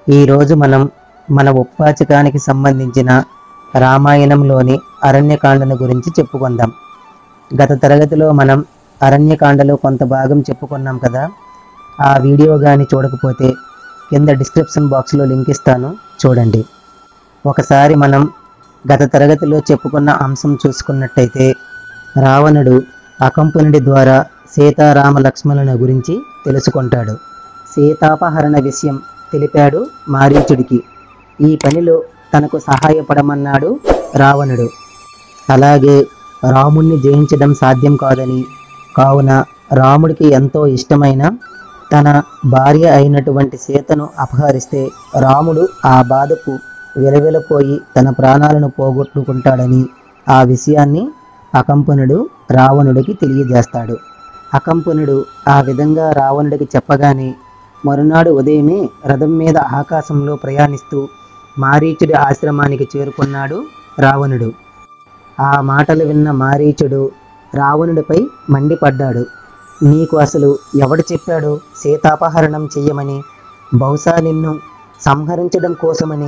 ఈరోజు మనం మన ఉపాచకానికి సంబంధించిన రామాయణంలోని అరణ్యకాండను గురించి చెప్పుకుందాం గత తరగతిలో మనం అరణ్యకాండలో కొంత భాగం చెప్పుకున్నాం కదా ఆ వీడియో కానీ చూడకపోతే కింద డిస్క్రిప్షన్ బాక్స్లో లింక్ ఇస్తాను చూడండి ఒకసారి మనం గత తరగతిలో చెప్పుకున్న అంశం చూసుకున్నట్టయితే రావణుడు అకంపునుడి ద్వారా సీతారామ లక్ష్మణుల గురించి తెలుసుకుంటాడు సీతాపహరణ విషయం తెలిపాడు మారీచుడికి ఈ పనిలో తనకు సహాయపడమన్నాడు రావణుడు అలాగే రాముణ్ణి జయించడం సాధ్యం కాదని కావున రాముడికి ఎంతో ఇష్టమైన తన భార్య అయినటువంటి సీతను అపహరిస్తే రాముడు ఆ బాధకు విలవిలపోయి తన ప్రాణాలను పోగొట్టుకుంటాడని ఆ విషయాన్ని అకంపనుడు రావణుడికి తెలియజేస్తాడు అకంపనుడు ఆ విధంగా రావణుడికి చెప్పగానే మరునాడు ఉదయమే రథం మీద ఆకాశంలో ప్రయాణిస్తూ మారీచుడి ఆశ్రమానికి చేరుకున్నాడు రావణుడు ఆ మాటలు విన్న మారీచుడు రావణుడిపై మండిపడ్డాడు నీకు అసలు ఎవడు చెప్పాడు సీతాపహరణం చెయ్యమని బహుశా నిన్ను సంహరించడం కోసమని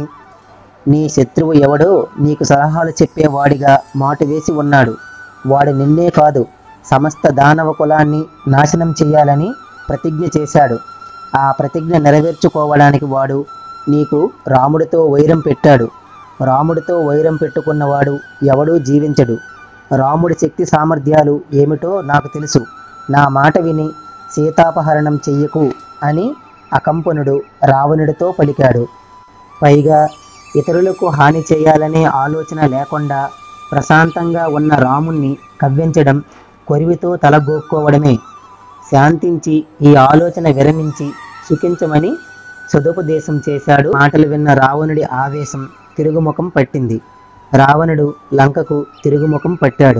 నీ శత్రువు ఎవడో నీకు సలహాలు చెప్పేవాడిగా మాట వేసి ఉన్నాడు వాడు నిన్నే కాదు సమస్త దానవ కులాన్ని నాశనం చేయాలని ప్రతిజ్ఞ చేశాడు ఆ ప్రతిజ్ఞ నెరవేర్చుకోవడానికి వాడు నీకు రాముడితో వైరం పెట్టాడు రాముడితో వైరం పెట్టుకున్నవాడు ఎవడూ జీవించడు రాముడి శక్తి సామర్థ్యాలు ఏమిటో నాకు తెలుసు నా మాట విని సీతాపహరణం చెయ్యకు అని అకంపనుడు రావణుడితో పలికాడు పైగా ఇతరులకు హాని చేయాలనే ఆలోచన లేకుండా ప్రశాంతంగా ఉన్న రాముణ్ణి కవ్వించడం కొరివితో తలగోక్కోవడమే శాంతించి ఈ ఆలోచన విరమించి సుఖించమని సదుపదేశం చేశాడు మాటలు విన్న రావణుడి ఆవేశం తిరుగుముఖం పట్టింది రావణుడు లంకకు తిరుగుముఖం పట్టాడు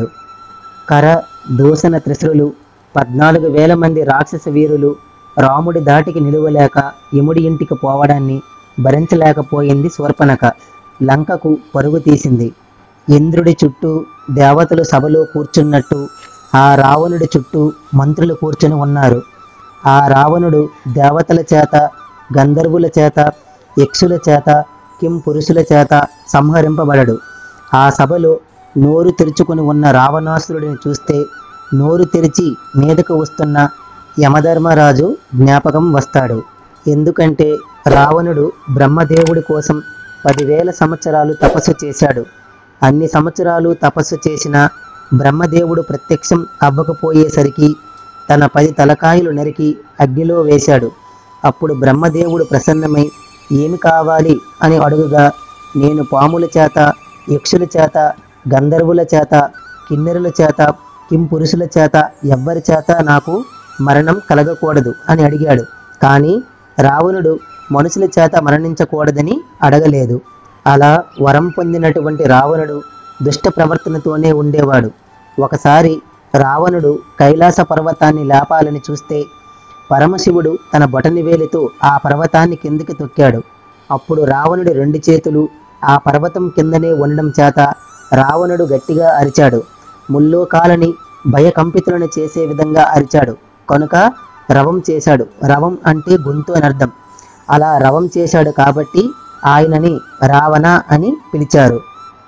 కర దూషణ త్రిశులు పద్నాలుగు వేల మంది రాక్షస వీరులు రాముడి దాటికి నిలువలేక యముడి ఇంటికి పోవడాన్ని భరించలేకపోయింది శూర్పణక లంకకు పరుగు తీసింది ఇంద్రుడి చుట్టూ దేవతలు సభలో కూర్చున్నట్టు ఆ రావణుడి చుట్టూ మంత్రులు కూర్చుని ఉన్నారు ఆ రావణుడు దేవతల చేత గంధర్వుల చేత యక్షుల చేత కిం పురుషుల చేత సంహరింపబడడు ఆ సభలో నోరు తెరుచుకుని ఉన్న రావణాసురుడిని చూస్తే నోరు తెరిచి మీదకు వస్తున్న యమధర్మరాజు జ్ఞాపకం వస్తాడు ఎందుకంటే రావణుడు బ్రహ్మదేవుడి కోసం పదివేల సంవత్సరాలు తపస్సు చేశాడు అన్ని సంవత్సరాలు తపస్సు చేసిన బ్రహ్మదేవుడు ప్రత్యక్షం అవ్వకపోయేసరికి తన పది తలకాయలు నరికి అగ్నిలో వేశాడు అప్పుడు బ్రహ్మదేవుడు ప్రసన్నమై ఏమి కావాలి అని అడుగుగా నేను పాముల చేత యక్షుల చేత గంధర్వుల చేత కిన్నెరుల చేత కిం పురుషుల చేత ఎవ్వరి చేత నాకు మరణం కలగకూడదు అని అడిగాడు కానీ రావణుడు మనుషుల చేత మరణించకూడదని అడగలేదు అలా వరం పొందినటువంటి రావణుడు దుష్ట ప్రవర్తనతోనే ఉండేవాడు ఒకసారి రావణుడు కైలాస పర్వతాన్ని లేపాలని చూస్తే పరమశివుడు తన బొటని వేలితో ఆ పర్వతాన్ని కిందికి తొక్కాడు అప్పుడు రావణుడి రెండు చేతులు ఆ పర్వతం కిందనే ఉండడం చేత రావణుడు గట్టిగా అరిచాడు ముల్లోకాలని భయకంపితులను చేసే విధంగా అరిచాడు కనుక రవం చేశాడు రవం అంటే గొంతు అని అర్థం అలా రవం చేశాడు కాబట్టి ఆయనని రావణ అని పిలిచారు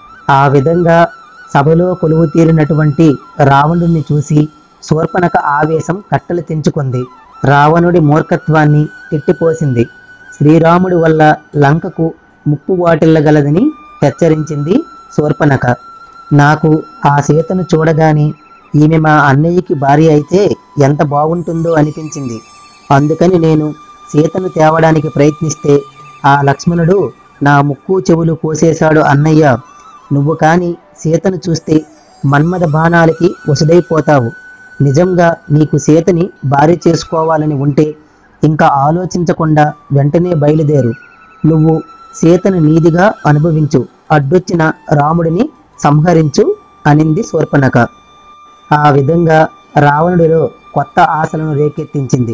ఆ విధంగా సభలో కొలువు తీరినటువంటి రావణుడిని చూసి శూర్పణక ఆవేశం కట్టలు తెంచుకుంది రావణుడి మూర్ఖత్వాన్ని తిట్టిపోసింది శ్రీరాముడి వల్ల లంకకు ముప్పు వాటిల్లగలదని హెచ్చరించింది శూర్పణక నాకు ఆ సీతను చూడగానే ఈమె మా అన్నయ్యకి భార్య అయితే ఎంత బాగుంటుందో అనిపించింది అందుకని నేను సీతను తేవడానికి ప్రయత్నిస్తే ఆ లక్ష్మణుడు నా ముక్కు చెవులు కోసేశాడు అన్నయ్య నువ్వు కాని సీతను చూస్తే మన్మథ బాణాలకి వసుడైపోతావు నిజంగా నీకు సీతని భార్య చేసుకోవాలని ఉంటే ఇంకా ఆలోచించకుండా వెంటనే బయలుదేరు నువ్వు సీతను నీదిగా అనుభవించు అడ్డొచ్చిన రాముడిని సంహరించు అనింది శూర్పణక ఆ విధంగా రావణుడిలో కొత్త ఆశలను రేకెత్తించింది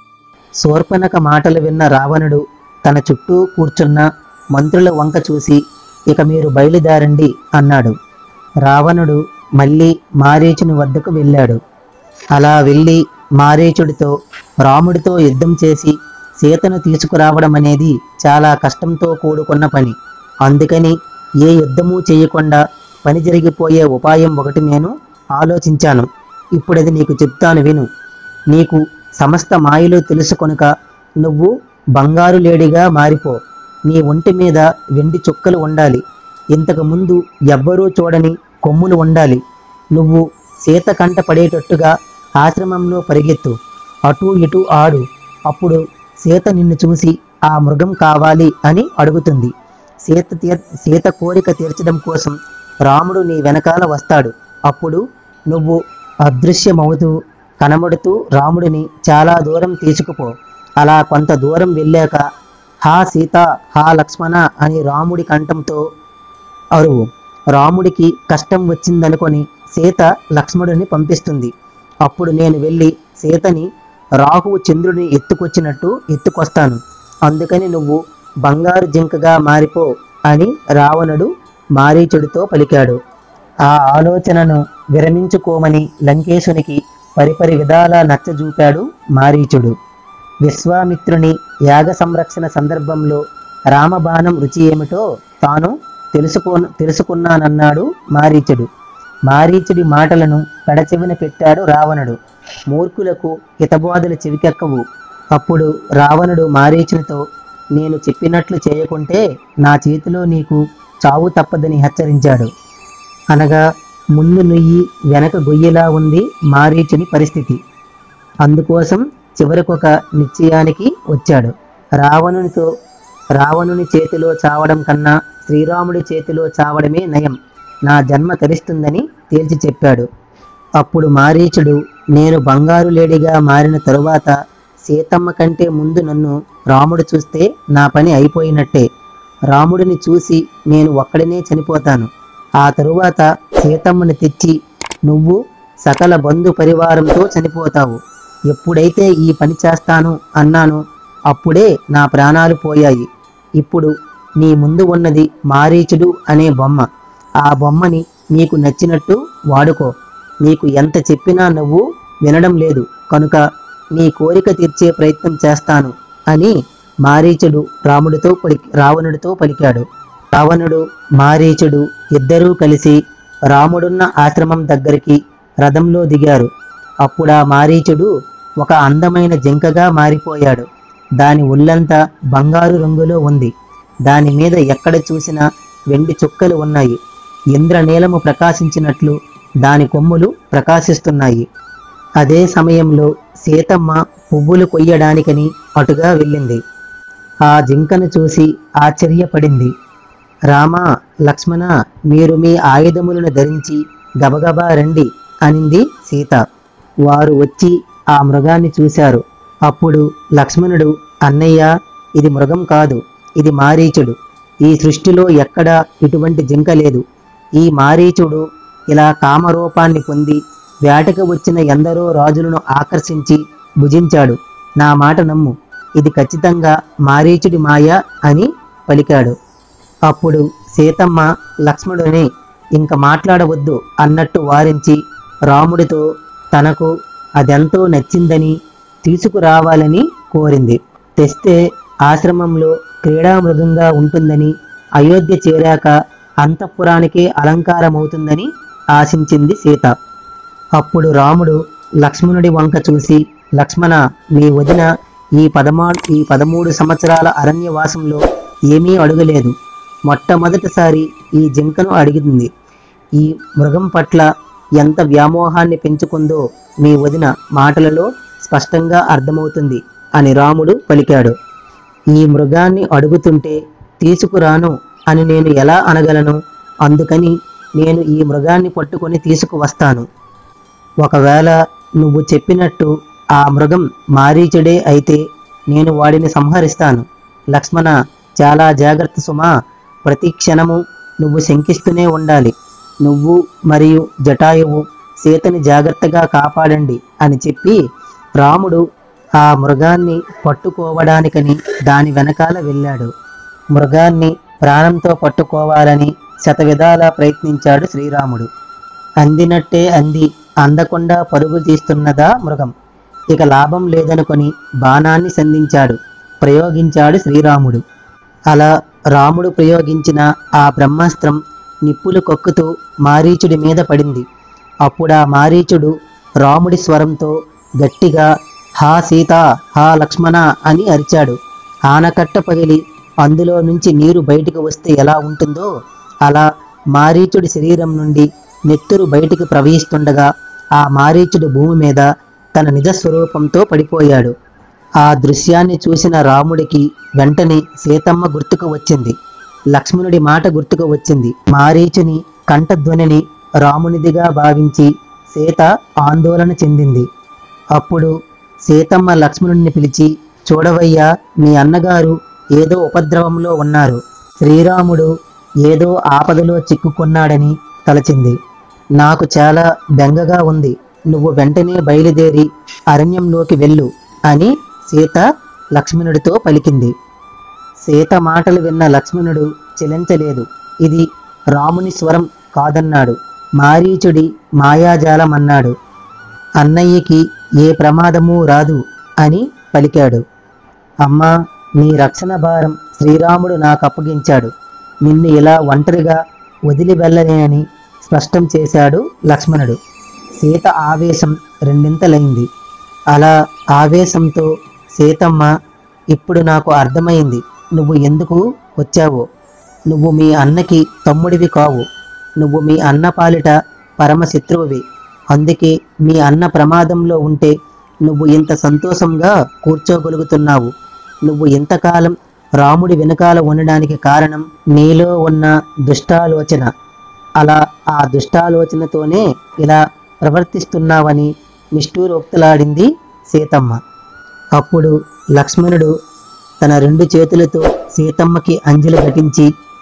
శూర్పణక మాటలు విన్న రావణుడు తన చుట్టూ కూర్చున్న మంత్రుల వంక చూసి ఇక మీరు బయలుదేరండి అన్నాడు రావణుడు మళ్ళీ మారీచుని వద్దకు వెళ్ళాడు అలా వెళ్ళి మారీచుడితో రాముడితో యుద్ధం చేసి సీతను తీసుకురావడం అనేది చాలా కష్టంతో కూడుకున్న పని అందుకని ఏ యుద్ధము చేయకుండా పని జరిగిపోయే ఉపాయం ఒకటి నేను ఆలోచించాను ఇప్పుడది నీకు చెప్తాను విను నీకు సమస్త మాయలు తెలుసు కనుక నువ్వు బంగారు లేడిగా మారిపో నీ ఒంటి మీద వెండి చుక్కలు ఉండాలి ఇంతకు ముందు ఎవ్వరూ చూడని కొమ్ములు ఉండాలి నువ్వు సీత కంట పడేటట్టుగా ఆశ్రమంలో పరిగెత్తు అటు ఇటు ఆడు అప్పుడు సీత నిన్ను చూసి ఆ మృగం కావాలి అని అడుగుతుంది సీత తీర్ సీత కోరిక తీర్చడం కోసం రాముడు నీ వెనకాల వస్తాడు అప్పుడు నువ్వు అదృశ్యమవుతూ కనబడుతూ రాముడిని చాలా దూరం తీసుకుపో అలా కొంత దూరం వెళ్ళాక హా సీత హా లక్ష్మణ అని రాముడి కంఠంతో అరువు రాముడికి కష్టం వచ్చిందనుకొని సీత లక్ష్మణుడిని పంపిస్తుంది అప్పుడు నేను వెళ్ళి సీతని రాహువు చంద్రుడిని ఎత్తుకొచ్చినట్టు ఎత్తుకొస్తాను అందుకని నువ్వు బంగారు జింకగా మారిపో అని రావణుడు మారీచుడితో పలికాడు ఆ ఆలోచనను విరమించుకోమని లంకేశునికి పరిపరి విధాలా నచ్చజూపాడు మారీచుడు విశ్వామిత్రుని యాగ సంరక్షణ సందర్భంలో రామబాణం రుచి ఏమిటో తాను తెలుసుకో తెలుసుకున్నానన్నాడు మారీచుడు మారీచుడి మాటలను కడచెవిన పెట్టాడు రావణుడు మూర్ఖులకు హితబోధలు చెవికెక్కవు అప్పుడు రావణుడు మారీచునితో నేను చెప్పినట్లు చేయకుంటే నా చేతిలో నీకు చావు తప్పదని హెచ్చరించాడు అనగా ముందు నుయ్యి వెనక గొయ్యిలా ఉంది మారీచుని పరిస్థితి అందుకోసం చివరికొక నిశ్చయానికి వచ్చాడు రావణునితో రావణుని చేతిలో చావడం కన్నా శ్రీరాముడి చేతిలో చావడమే నయం నా జన్మ తరిస్తుందని తేల్చి చెప్పాడు అప్పుడు మారీచుడు నేను బంగారు లేడిగా మారిన తరువాత సీతమ్మ కంటే ముందు నన్ను రాముడు చూస్తే నా పని అయిపోయినట్టే రాముడిని చూసి నేను ఒక్కడినే చనిపోతాను ఆ తరువాత సీతమ్మని తెచ్చి నువ్వు సకల బంధు పరివారంతో చనిపోతావు ఎప్పుడైతే ఈ పని చేస్తాను అన్నాను అప్పుడే నా ప్రాణాలు పోయాయి ఇప్పుడు నీ ముందు ఉన్నది మారీచుడు అనే బొమ్మ ఆ బొమ్మని నీకు నచ్చినట్టు వాడుకో నీకు ఎంత చెప్పినా నువ్వు వినడం లేదు కనుక నీ కోరిక తీర్చే ప్రయత్నం చేస్తాను అని మారీచుడు రాముడితో పలి రావణుడితో పలికాడు రావణుడు మారీచుడు ఇద్దరూ కలిసి రాముడున్న ఆశ్రమం దగ్గరికి రథంలో దిగారు అప్పుడు ఆ మారీచుడు ఒక అందమైన జింకగా మారిపోయాడు దాని ఒళ్ళంతా బంగారు రంగులో ఉంది దాని మీద ఎక్కడ చూసినా వెండి చుక్కలు ఉన్నాయి ఇంద్రనీలము ప్రకాశించినట్లు దాని కొమ్ములు ప్రకాశిస్తున్నాయి అదే సమయంలో సీతమ్మ పువ్వులు కొయ్యడానికని అటుగా వెళ్ళింది ఆ జింకను చూసి ఆశ్చర్యపడింది రామ లక్ష్మణ మీరు మీ ఆయుధములను ధరించి గబగబా రండి అనింది సీత వారు వచ్చి ఆ మృగాన్ని చూశారు అప్పుడు లక్ష్మణుడు అన్నయ్య ఇది మృగం కాదు ఇది మారీచుడు ఈ సృష్టిలో ఎక్కడా ఇటువంటి జింక లేదు ఈ మారీచుడు ఇలా కామరూపాన్ని పొంది వేటకు వచ్చిన ఎందరో రాజులను ఆకర్షించి భుజించాడు నా మాట నమ్ము ఇది ఖచ్చితంగా మారీచుడి మాయ అని పలికాడు అప్పుడు సీతమ్మ లక్ష్మణుని ఇంక మాట్లాడవద్దు అన్నట్టు వారించి రాముడితో తనకు అదెంతో నచ్చిందని తీసుకురావాలని కోరింది తెస్తే ఆశ్రమంలో క్రీడామృగంగా ఉంటుందని అయోధ్య చేరాక అంతఃపురానికే అలంకారమవుతుందని ఆశించింది సీత అప్పుడు రాముడు లక్ష్మణుడి వంక చూసి లక్ష్మణ మీ వదిన ఈ పదమా ఈ పదమూడు సంవత్సరాల అరణ్యవాసంలో ఏమీ అడగలేదు మొట్టమొదటిసారి ఈ జింకను అడిగింది ఈ మృగం పట్ల ఎంత వ్యామోహాన్ని పెంచుకుందో మీ వదిన మాటలలో స్పష్టంగా అర్థమవుతుంది అని రాముడు పలికాడు ఈ మృగాన్ని అడుగుతుంటే తీసుకురాను అని నేను ఎలా అనగలను అందుకని నేను ఈ మృగాన్ని పట్టుకొని తీసుకువస్తాను ఒకవేళ నువ్వు చెప్పినట్టు ఆ మృగం మారీచుడే అయితే నేను వాడిని సంహరిస్తాను లక్ష్మణ చాలా జాగ్రత్త సుమా ప్రతి క్షణము నువ్వు శంకిస్తూనే ఉండాలి నువ్వు మరియు జటాయువు సీతని జాగ్రత్తగా కాపాడండి అని చెప్పి రాముడు ఆ మృగాన్ని పట్టుకోవడానికని దాని వెనకాల వెళ్ళాడు మృగాన్ని ప్రాణంతో పట్టుకోవాలని శతవిధాలా ప్రయత్నించాడు శ్రీరాముడు అందినట్టే అంది అందకుండా పరుగు తీస్తున్నదా మృగం ఇక లాభం లేదనుకొని బాణాన్ని సంధించాడు ప్రయోగించాడు శ్రీరాముడు అలా రాముడు ప్రయోగించిన ఆ బ్రహ్మాస్త్రం నిప్పులు కొక్కుతూ మారీచుడి మీద పడింది అప్పుడు ఆ మారీచుడు రాముడి స్వరంతో గట్టిగా హా సీత హా లక్ష్మణ అని అరిచాడు ఆనకట్ట పగిలి అందులో నుంచి నీరు బయటికి వస్తే ఎలా ఉంటుందో అలా మారీచుడి శరీరం నుండి నెత్తురు బయటికి ప్రవహిస్తుండగా ఆ మారీచుడు భూమి మీద తన నిజ స్వరూపంతో పడిపోయాడు ఆ దృశ్యాన్ని చూసిన రాముడికి వెంటనే సీతమ్మ గుర్తుకు వచ్చింది లక్ష్మణుడి మాట గుర్తుకు వచ్చింది మారీచుని కంఠధ్వనిని రామునిదిగా భావించి సీత ఆందోళన చెందింది అప్పుడు సీతమ్మ లక్ష్మణుడిని పిలిచి చూడవయ్యా మీ అన్నగారు ఏదో ఉపద్రవంలో ఉన్నారు శ్రీరాముడు ఏదో ఆపదలో చిక్కుకున్నాడని తలచింది నాకు చాలా బెంగగా ఉంది నువ్వు వెంటనే బయలుదేరి అరణ్యంలోకి వెళ్ళు అని సీత లక్ష్మణుడితో పలికింది సీత మాటలు విన్న లక్ష్మణుడు చెలించలేదు ఇది రాముని స్వరం కాదన్నాడు మారీచుడి మాయాజాలం అన్నాడు అన్నయ్యకి ఏ ప్రమాదము రాదు అని పలికాడు అమ్మా నీ రక్షణ భారం శ్రీరాముడు నాకు అప్పగించాడు నిన్ను ఇలా ఒంటరిగా వదిలి వెళ్ళలేనని స్పష్టం చేశాడు లక్ష్మణుడు సీత ఆవేశం రెండింతలైంది అలా ఆవేశంతో సీతమ్మ ఇప్పుడు నాకు అర్థమైంది నువ్వు ఎందుకు వచ్చావో నువ్వు మీ అన్నకి తమ్ముడివి కావు నువ్వు మీ అన్న పాలిట పరమశత్రువువి అందుకే మీ అన్న ప్రమాదంలో ఉంటే నువ్వు ఇంత సంతోషంగా కూర్చోగలుగుతున్నావు నువ్వు ఇంతకాలం రాముడి వెనకాల ఉండడానికి కారణం నీలో ఉన్న దుష్టాలోచన అలా ఆ దుష్టాలోచనతోనే ఇలా ప్రవర్తిస్తున్నావని నిష్ఠూరోక్తులాడింది సీతమ్మ అప్పుడు లక్ష్మణుడు తన రెండు చేతులతో సీతమ్మకి అంజలి ఘటించి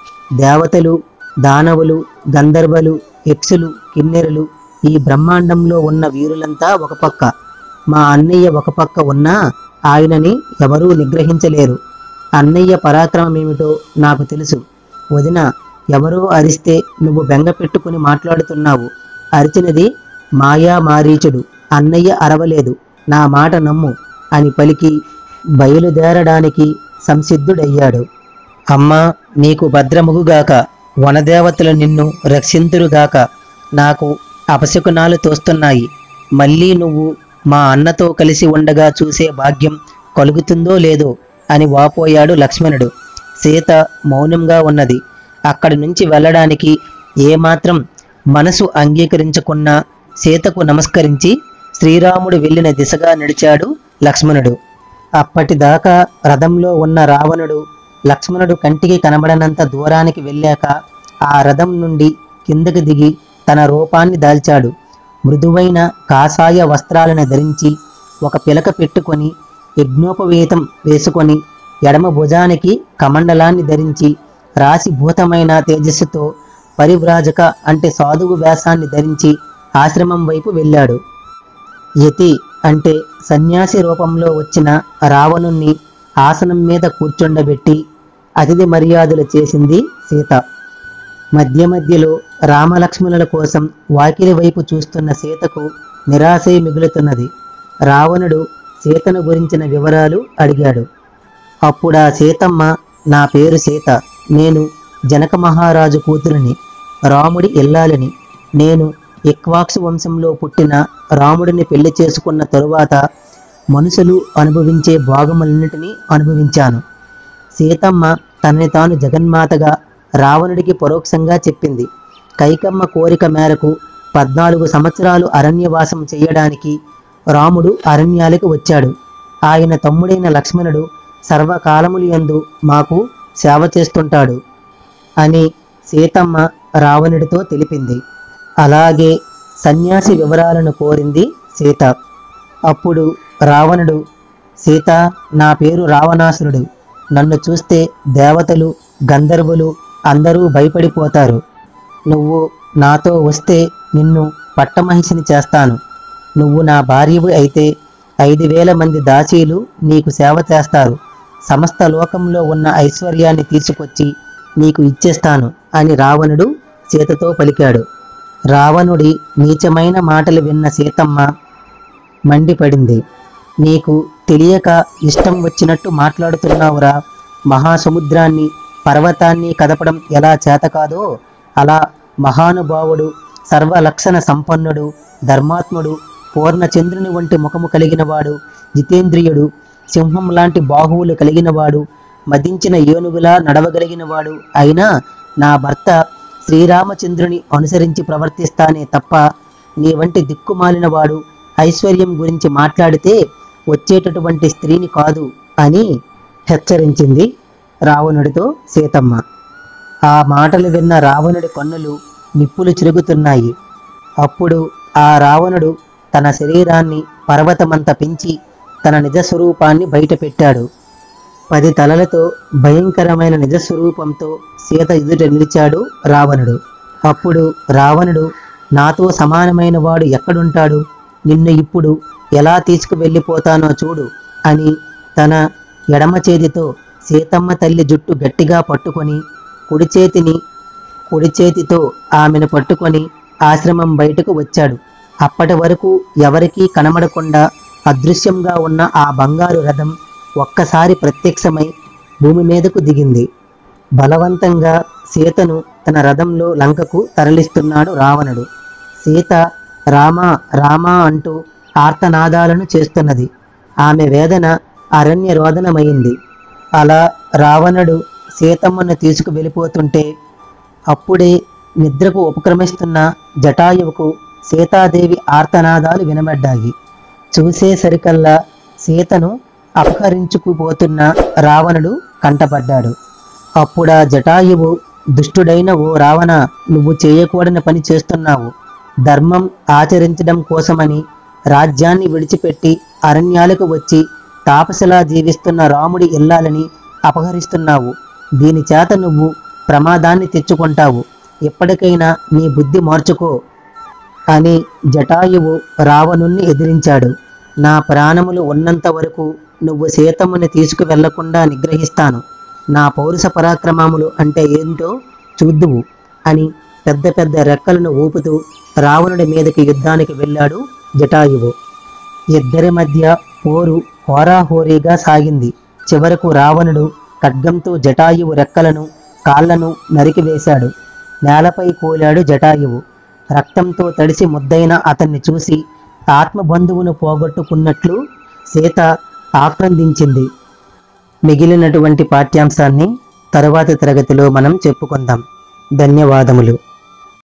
దేవతలు దానవులు గంధర్వలు యక్షులు కిన్నెరులు ఈ బ్రహ్మాండంలో ఉన్న వీరులంతా ఒక పక్క మా అన్నయ్య ఒక పక్క ఉన్నా ఆయనని ఎవరూ నిగ్రహించలేరు అన్నయ్య పరాక్రమమేమిటో నాకు తెలుసు వదిన ఎవరో అరిస్తే నువ్వు బెంగ పెట్టుకుని మాట్లాడుతున్నావు అరిచినది మాయా మారీచుడు అన్నయ్య అరవలేదు నా మాట నమ్ము అని పలికి బయలుదేరడానికి సంసిద్ధుడయ్యాడు అమ్మా నీకు భద్రముగుగాక వనదేవతలు నిన్ను రక్షింతురుగాక నాకు అపశకునాలు తోస్తున్నాయి మళ్ళీ నువ్వు మా అన్నతో కలిసి ఉండగా చూసే భాగ్యం కలుగుతుందో లేదో అని వాపోయాడు లక్ష్మణుడు సీత మౌనంగా ఉన్నది అక్కడి నుంచి వెళ్ళడానికి ఏమాత్రం మనసు అంగీకరించకున్నా సీతకు నమస్కరించి శ్రీరాముడు వెళ్ళిన దిశగా నడిచాడు లక్ష్మణుడు అప్పటిదాకా రథంలో ఉన్న రావణుడు లక్ష్మణుడు కంటికి కనబడనంత దూరానికి వెళ్ళాక ఆ రథం నుండి కిందకి దిగి తన రూపాన్ని దాల్చాడు మృదువైన కాషాయ వస్త్రాలను ధరించి ఒక పిలక పెట్టుకొని యజ్ఞోపవేతం వేసుకొని ఎడమ భుజానికి కమండలాన్ని ధరించి రాశిభూతమైన తేజస్సుతో పరివ్రాజక అంటే సాధువు వేషాన్ని ధరించి ఆశ్రమం వైపు వెళ్ళాడు యతి అంటే సన్యాసి రూపంలో వచ్చిన రావణుణ్ణి ఆసనం మీద కూర్చుండబెట్టి అతిథి మర్యాదలు చేసింది సీత మధ్య మధ్యలో రామలక్ష్మణుల కోసం వాకిలి వైపు చూస్తున్న సీతకు నిరాశే మిగులుతున్నది రావణుడు సీతను గురించిన వివరాలు అడిగాడు అప్పుడా సీతమ్మ నా పేరు సీత నేను జనక మహారాజు కూతురిని రాముడి ఇల్లాలని నేను ఇక్వాక్సు వంశంలో పుట్టిన రాముడిని పెళ్లి చేసుకున్న తరువాత మనుషులు అనుభవించే భాగములన్నిటినీ అనుభవించాను సీతమ్మ తనని తాను జగన్మాతగా రావణుడికి పరోక్షంగా చెప్పింది కైకమ్మ కోరిక మేరకు పద్నాలుగు సంవత్సరాలు అరణ్యవాసం చేయడానికి రాముడు అరణ్యాలకు వచ్చాడు ఆయన తమ్ముడైన లక్ష్మణుడు సర్వకాలములు యందు మాకు సేవ చేస్తుంటాడు అని సీతమ్మ రావణుడితో తెలిపింది అలాగే సన్యాసి వివరాలను కోరింది సీత అప్పుడు రావణుడు సీత నా పేరు రావణాసురుడు నన్ను చూస్తే దేవతలు గంధర్వులు అందరూ భయపడిపోతారు నువ్వు నాతో వస్తే నిన్ను పట్టమహిషిని చేస్తాను నువ్వు నా భార్యవు అయితే ఐదు వేల మంది దాసీలు నీకు సేవ చేస్తారు సమస్త లోకంలో ఉన్న ఐశ్వర్యాన్ని తీసుకొచ్చి నీకు ఇచ్చేస్తాను అని రావణుడు సీతతో పలికాడు రావణుడి నీచమైన మాటలు విన్న సీతమ్మ మండిపడింది నీకు తెలియక ఇష్టం వచ్చినట్టు మాట్లాడుతున్నావురా మహాసముద్రాన్ని పర్వతాన్ని కదపడం ఎలా చేత కాదో అలా మహానుభావుడు సర్వలక్షణ సంపన్నుడు ధర్మాత్ముడు పూర్ణచంద్రుని వంటి ముఖము కలిగినవాడు జితేంద్రియుడు సింహం లాంటి బాహువులు కలిగినవాడు మదించిన ఏనుగులా నడవగలిగినవాడు అయినా నా భర్త శ్రీరామచంద్రుని అనుసరించి ప్రవర్తిస్తానే తప్ప నీ వంటి దిక్కుమాలినవాడు ఐశ్వర్యం గురించి మాట్లాడితే వచ్చేటటువంటి స్త్రీని కాదు అని హెచ్చరించింది రావణుడితో సీతమ్మ ఆ మాటలు విన్న రావణుడి కన్నులు నిప్పులు చిరుగుతున్నాయి అప్పుడు ఆ రావణుడు తన శరీరాన్ని పర్వతమంత పెంచి తన నిజ స్వరూపాన్ని బయటపెట్టాడు పది తలలతో భయంకరమైన నిజ స్వరూపంతో సీత ఎదుట నిలిచాడు రావణుడు అప్పుడు రావణుడు నాతో సమానమైన వాడు ఎక్కడుంటాడు నిన్ను ఇప్పుడు ఎలా తీసుకువెళ్ళిపోతానో చూడు అని తన ఎడమ చేతితో సీతమ్మ తల్లి జుట్టు గట్టిగా పట్టుకొని కుడి చేతిని కుడి చేతితో ఆమెను పట్టుకొని ఆశ్రమం బయటకు వచ్చాడు అప్పటి వరకు ఎవరికీ కనబడకుండా అదృశ్యంగా ఉన్న ఆ బంగారు రథం ఒక్కసారి ప్రత్యక్షమై భూమి మీదకు దిగింది బలవంతంగా సీతను తన రథంలో లంకకు తరలిస్తున్నాడు రావణుడు సీత రామా రామా అంటూ ఆర్తనాదాలను చేస్తున్నది ఆమె వేదన అరణ్య రోదనమైంది అలా రావణుడు సీతమ్మను తీసుకు వెళ్ళిపోతుంటే అప్పుడే నిద్రకు ఉపక్రమిస్తున్న జటాయువుకు సీతాదేవి ఆర్తనాదాలు వినబడ్డాయి చూసేసరికల్లా సీతను అపహరించుకుపోతున్న రావణుడు కంటపడ్డాడు అప్పుడా జటాయువు దుష్టుడైన ఓ రావణ నువ్వు చేయకూడని పని చేస్తున్నావు ధర్మం ఆచరించడం కోసమని రాజ్యాన్ని విడిచిపెట్టి అరణ్యాలకు వచ్చి తాపసలా జీవిస్తున్న రాముడి ఇల్లాలని అపహరిస్తున్నావు దీని చేత నువ్వు ప్రమాదాన్ని తెచ్చుకుంటావు ఎప్పటికైనా నీ బుద్ధి మార్చుకో అని జటాయువు రావణుణ్ణి ఎదిరించాడు నా ప్రాణములు ఉన్నంత వరకు నువ్వు సీతమ్మని తీసుకువెళ్లకుండా నిగ్రహిస్తాను నా పౌరుష పరాక్రమములు అంటే ఏంటో చూద్దువు అని పెద్ద పెద్ద రెక్కలను ఊపుతూ రావణుడి మీదకి యుద్ధానికి వెళ్ళాడు జటాయువు ఇద్దరి మధ్య పోరు హోరాహోరీగా సాగింది చివరకు రావణుడు ఖడ్గంతో జటాయువు రెక్కలను కాళ్లను నరికివేశాడు నేలపై కూలాడు జటాయువు రక్తంతో తడిసి ముద్దైన అతన్ని చూసి ఆత్మబంధువును పోగొట్టుకున్నట్లు సీత ఆక్రందించింది మిగిలినటువంటి పాఠ్యాంశాన్ని తరువాతి తరగతిలో మనం చెప్పుకుందాం ధన్యవాదములు